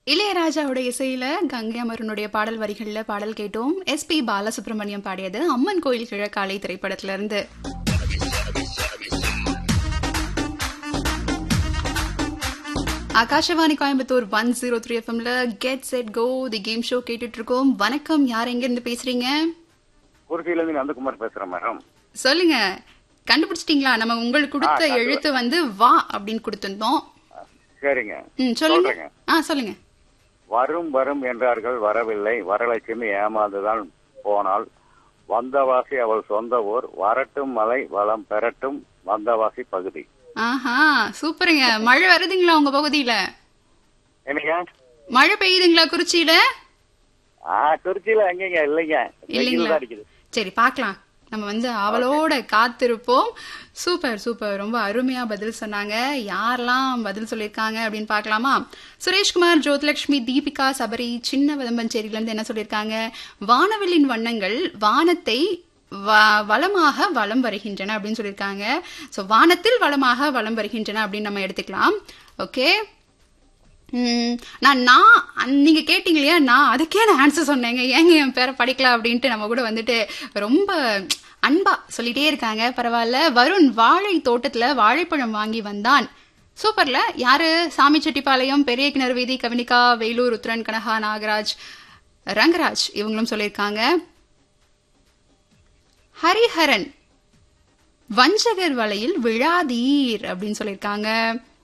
இளையராஜாவோட இசையில கங்கை அமரனுடைய பாடல் வரிகள்ல பாடல் கேட்டோம் எஸ்பி பாலசுப்ரமணியம் பாடியது அம்மன் கோயில் கிழக்காலை திரைப்படத்துல இருந்து Akashvani Coimbatore one zero three எஃப்எம்ல get set go the game show கேட்டுட்டு இருக்கோம் வணக்கம் யார் எங்க இருந்து பேசுறீங்க குருசியில இருந்து நந்தகுமார் பேசுறேன் மேடம் சொல்லுங்க கண்டுபிடிச்சிட்டீங்களா நம்ம உங்களுக்கு கொடுத்த ஆ, கண்டு- எழுத்து வந்து வா அப்படின்னு கொடுத்திருந்தோம் சரிங்க ம் சொல்லுங்க சொல்றேங்க. ஆ சொல்லுங்க வரும் வரும் என்றார்கள் வரவில்லை வரலட்சுமி ஏமாந்துதான் போனால் வந்தவாசி அவள் சொந்த ஊர் வரட்டும் மலை வளம் பெறட்டும் வந்தவாசி பகுதி ஆஹா சூப்பருங்க மழை வருதுங்களா உங்க பகுதியில என்னங்க மழை பெய்யுதுங்களா குறிச்சியில ஆ திருச்சியில எங்கங்க இல்லைங்க வெயில் இல்லைங்களா தான் அடிக்குது சரி பார்க்கலாம் நம்ம வந்து அவளோட காத்திருப்போம் சூப்பர் சூப்பர் ரொம்ப அருமையா பதில் சொன்னாங்க யாரெல்லாம் பதில் சொல்லியிருக்காங்க அப்படின்னு பார்க்கலாமா சுரேஷ்குமார் ஜோதிலட்சுமி தீபிகா சபரி சின்ன வதம்பஞ்சேரியில இருந்து என்ன சொல்லியிருக்காங்க வானவில்லின் வண்ணங்கள் வானத்தை வ- வளமாக வலம் வருகின்றன அப்படின்னு சொல்லியிருக்காங்க ஸோ வானத்தில் வளமாக வலம் வருகின்றன அப்படின்னு நம்ம எடுத்துக்கலாம் ஓகே ம், நான் நான் அன்- நீங்க கேட்டீங்க இல்லையா நான் அதுக்கே நான் ஆன்சர் சொன்னேங்க ஏங்க என் பேரை படிக்கலாம் அப்படின்ட்டு நம்ம கூட வந்துட்டு ரொம்ப அன்பா சொல்லிட்டே இருக்காங்க பரவாயில்ல வருண் வாழை தோட்டத்துல வாழைப்பழம் வாங்கி வந்தான் சூப்பர்ல யாரு சாமி செட்டிப்பாளையம் பெரிய கிணறு வீதி கவினிகா வேலூர் உத்ரன் கனகா நாகராஜ் ரங்கராஜ் இவங்களும் சொல்லியிருக்காங்க ஹரிஹரன் வஞ்சகர் வலையில் விழாதீர் அப்படின்னு சொல்லியிருக்காங்க